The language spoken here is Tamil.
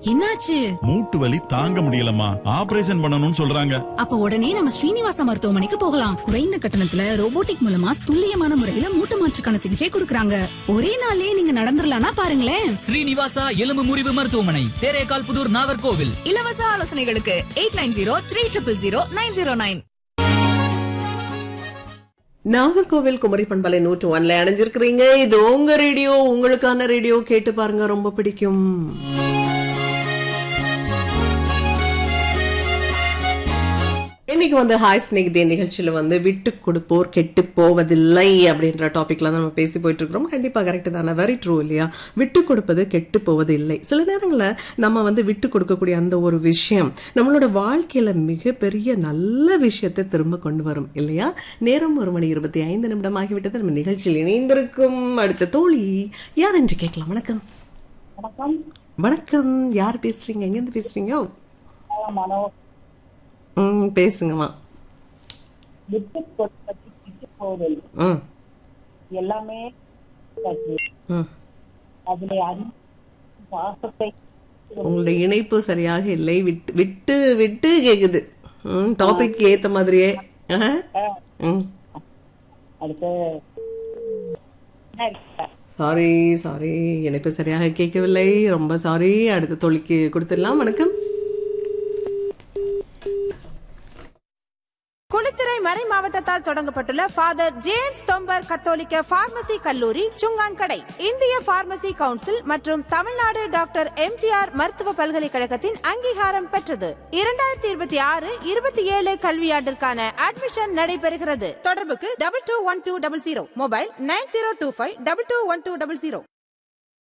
என்னாச்சு மூட்டு வலி தாங்க முடியலம்மா ஆபரேஷன் பண்ணணும்னு சொல்றாங்க அப்ப உடனே நம்ம ஸ்ரீனிவாசா மருத்துவமனைக்கு போகலாம் குறைந்த கட்டணத்துல ரோபோட்டிக் மூலமா துல்லியமான முறையில மூட்டு மாற்றுக்கான சிகிச்சை கொடுக்கறாங்க ஒரே நாள்லயே நீங்க நடந்துடலாம்னா பாருங்களேன் ஸ்ரீனிவாசா எலும்பு முறிவு மருத்துவமனை தேரேகால் புதூர் நாகர்கோவில் இலவச ஆலோசனைகளுக்கு eight nine zero three triple zero nine zero nine Nagercoil Kumari பண்பலை நூற்று ஒன்ல அடைஞ்சிருக்கிறீங்க இது உங்க ரேடியோ உங்களுக்கான ரேடியோ கேட்டு பாருங்க ரொம்ப பிடிக்கும் இன்னைக்கு வந்து ஹாய் ஸ்நேகிதே நிகழ்ச்சியில வந்து விட்டு கொடுப்போர் கெட்டு போவதில்லை அப்படின்ற டாபிக்ல தான் நம்ம பேசி போயிட்டு இருக்கிறோம் கண்டிப்பா கரெக்ட் தானே வெரி ட்ரூ இல்லையா விட்டு கொடுப்பது கெட்டு போவது இல்லை சில நேரங்களில் நம்ம வந்து விட்டு கொடுக்கக்கூடிய அந்த ஒரு விஷயம் நம்மளோட வாழ்க்கையில மிகப்பெரிய நல்ல விஷயத்தை திரும்ப கொண்டு வரும் இல்லையா நேரம் ஒரு மணி இருபத்தி ஐந்து நிமிடம் ஆகிவிட்டது நம்ம நிகழ்ச்சியில் இணைந்திருக்கும் அடுத்த தோழி யார் என்று கேட்கலாம் வணக்கம் வணக்கம் யார் பேசுறீங்க எங்கேருந்து பேசுறீங்க ம் பேசுங்கம்மா விட்டு கொடுப்பது விட்டு போவதில் ம் எல்லாமே பற்றி ம் அதில் அன்பு பாசத்தை உங்களுடைய இணைப்பு சரியாக இல்லை விட்டு விட்டு விட்டு கேக்குது ம் டாபிக் ஏத்த மாதிரியே ஆஹா. ம் அடுத்து என்ன இருக்கு? சாரி சாரி இணைப்பு சரியாக கேட்கவில்லை ரொம்ப சாரி அடுத்த தோழிக்கு கொடுத்துடலாம் வணக்கம் குளித்துறை மறை மாவட்டத்தால் தொடங்கப்பட்டுள்ள ஃபாதர் ஜேம்ஸ் தொம்பர் கத்தோலிக்க பார்மசி கல்லூரி சுங்கான்கடை இந்திய பார்மசி கவுன்சில் மற்றும் தமிழ்நாடு டாக்டர் எம்ஜிஆர் மருத்துவ பல்கலைக்கழகத்தின் அங்கீகாரம் பெற்றது இரண்டாயிரத்தி இருபத்தி ஆறு இருபத்தி ஏழு கல்வியாண்டிற்கான அட்மிஷன் நடைபெறுகிறது தொடர்புக்கு double two one two double zero mobile nine zero two five double two one two double zero